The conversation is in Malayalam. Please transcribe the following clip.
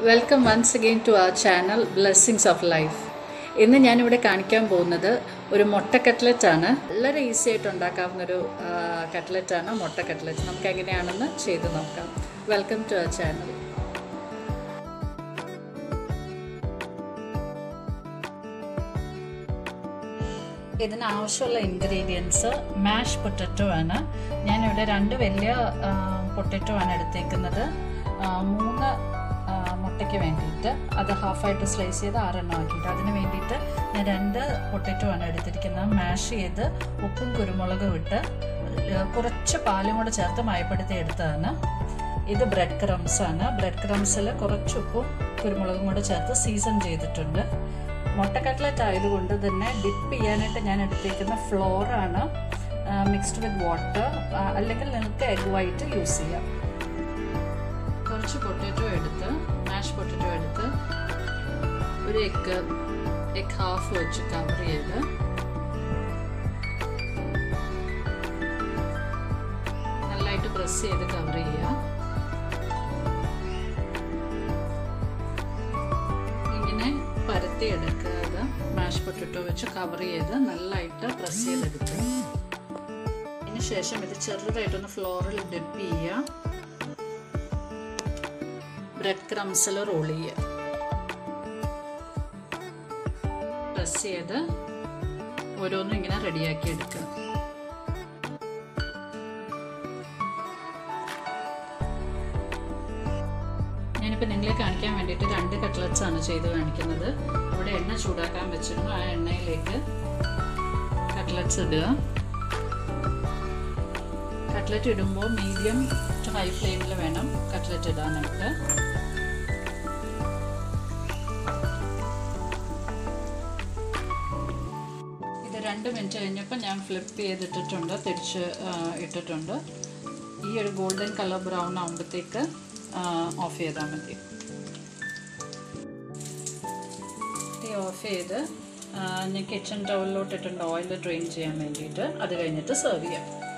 welcome once again to our channel blessings of life ഇന്ന് ഞാനിവിടെ കാണിക്കാൻ പോകുന്നത് ഒരു മുട്ട കട്ട്ലറ്റ് ആണ് വളരെ ഈസി ആയിട്ട് ഉണ്ടാക്കാവുന്ന ഒരു കട്ട്ലറ്റ് ആണ് മുട്ട കട്ട്ലറ്റ് നമുക്ക് എങ്ങനെയാണെന്ന് ചെയ്ത് നോക്കാം വെൽക്കം ടു അവർ ചാനൽ ഇതിന് ആവശ്യമുള്ള ഇൻഗ്രീഡിയൻസ് മാഷ് പൊട്ടറ്റോ ആണ് ഞാനിവിടെ രണ്ട് വലിയ പൊട്ടറ്റോ ആണ് എടുത്തേക്കുന്നത് ആ, മൂന്ന് ആ, മുട്ടയ്ക്ക് വേണ്ടിയിട്ട് അത് ഹാഫായിട്ട് സ്ലൈസ് ചെയ്ത് ആറെണ്ണം ആക്കിയിട്ട് അതിന് വേണ്ടിയിട്ട് ഞാൻ രണ്ട് പൊട്ടറ്റോ ആണ് എടുത്തിരിക്കുന്നത് മാഷ് ചെയ്ത് ഉപ്പും കുരുമുളകും ഇട്ട് ആ, കുറച്ച് പാലും കൂടെ ചേർത്ത് മയപ്പെടുത്തി എടുത്തതാണ് ഇത് ബ്രെഡ് ക്രംസ് ആണ് ബ്രെഡ് ക്രംസിൽ കുറച്ച് ഉപ്പും കുരുമുളകും കൂടെ ചേർത്ത് സീസൺ ചെയ്തിട്ടുണ്ട് മുട്ട കട്ട്ലറ്റ് ആയതുകൊണ്ട് തന്നെ ഡിപ്പ് ചെയ്യാനായിട്ട് ഞാൻ എടുത്തേക്കുന്ന ഫ്ലോറാണ് മിക്സ്ഡ് വിത്ത് വാട്ടർ അല്ലെങ്കിൽ നിങ്ങൾക്ക് എഗ് വൈറ്റ് യൂസ് ചെയ്യാം കുറച്ച് പൊട്ടറ്റോ എടുത്ത് മാഷ് പൊട്ടറ്റോ എടുത്ത് ഒരു എഗ് എഗ് ഹാഫ് വെച്ച് കവർ ചെയ്ത് നല്ലതായിട്ട് പ്രസ് ചെയ്ത് കവർ ചെയ്യുക ഇങ്ങനെ പരത്തി എടുക്കാതെ മാഷ് പൊട്ടറ്റോ വെച്ച് കവർ ചെയ്ത് നല്ലതായിട്ട് പ്രസ് ചെയ്തെടുക്കുക അതിന് ശേഷം ഇത് ചെറുതായിട്ടൊന്ന് ഫ്ലോറിൽ ഡിപ്പ് ചെയ്യുക ബ്രെഡ് ക്രംസിൽ റോൾ ചെയ്യുക പ്രസ് ചെയ്ത് ഓരോന്നും ഇങ്ങനെ റെഡിയാക്കി എടുക്കുക ഞാനിപ്പോൾ നിങ്ങളെ കാണിക്കാൻ വേണ്ടിയിട്ട് രണ്ട് കട്ട്ലറ്റ്സ് ആണ് ചെയ്ത് കാണിക്കുന്നത് അവിടെ എണ്ണ ചൂടാക്കാൻ വെച്ചിരുന്നു ആ എണ്ണയിലേക്ക് കട്ട്ലറ്റ്സ് ഇടുക കട്ട്ലറ്റ് ഇടുമ്പോൾ മീഡിയം ടു ഹൈ ഫ്ലെയിമിൽ വേണം കട്ട്ലറ്റ് ഇടാനായിട്ട് ഇത് രണ്ട് മിനിറ്റ് കഴിഞ്ഞപ്പോൾ ഞാൻ ഫ്ലിപ്പ് ചെയ്തിട്ടിട്ടുണ്ട് തിരിച്ച് ഇട്ടിട്ടുണ്ട് ഈ ഒരു ഗോൾഡൻ കളർ ബ്രൗൺ ആകുമ്പോഴത്തേക്ക് ഓഫ് ചെയ്താൽ മതി തീ ഓഫ് ചെയ്ത് ഞാൻ കിച്ചൺ ടവലിലോട്ട് ഇട്ടുണ്ട് ഓയിൽ ഡ്രെയിൻ ചെയ്യാൻ വേണ്ടിയിട്ട് അത് കഴിഞ്ഞിട്ട് സെർവ് ചെയ്യാം